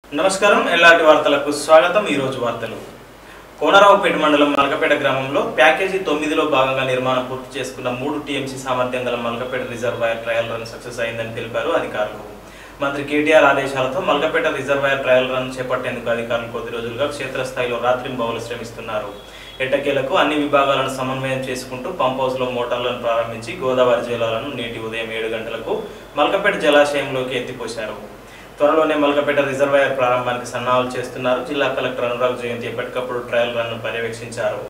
నమస్కారం ఎల్లాంటి వార్తలకు స్వాగతం ఈ రోజు వార్తలు కోనరావుపేట మండలం మలకపేట గ్రామంలో ప్యాకేజీ తొమ్మిదిలో భాగంగా నిర్మాణం పూర్తి చేసుకున్న మూడు టీఎంసీ సామర్థ్యం గల Malakapeta reservoir trial run success అయిందని తెలిపారు అధికారులు మంత్రి కేటీఆర్ ఆదేశాలతో మలకపేట రిజర్వాయర్ ట్రయల్ రన్ చేపట్టేందుకు అధికారులు కొద్ది రోజులుగా క్షేత్రస్థాయిలో రాత్రింబవలు శ్రమిస్తున్నారు ఎట్టకేలకు అన్ని విభాగాలను సమన్వయం చేసుకుంటూ పంప్ హౌస్లో మోటార్లను ప్రారంభించి గోదావరి జలాలను నేటి ఉదయం ఏడు గంటలకు మలకపేట జలాశయంలోకి ఎత్తిపోశారు త్వరలోనే మల్కపేట రిజర్వాయర్ ప్రారంభానికి సన్నాహాలు చేస్తున్నారు జిల్లా కలెక్టర్ అనురాగ్ జయంతి ఎప్పటికప్పుడు ట్రయల్ రన్ పర్యవేక్షించారు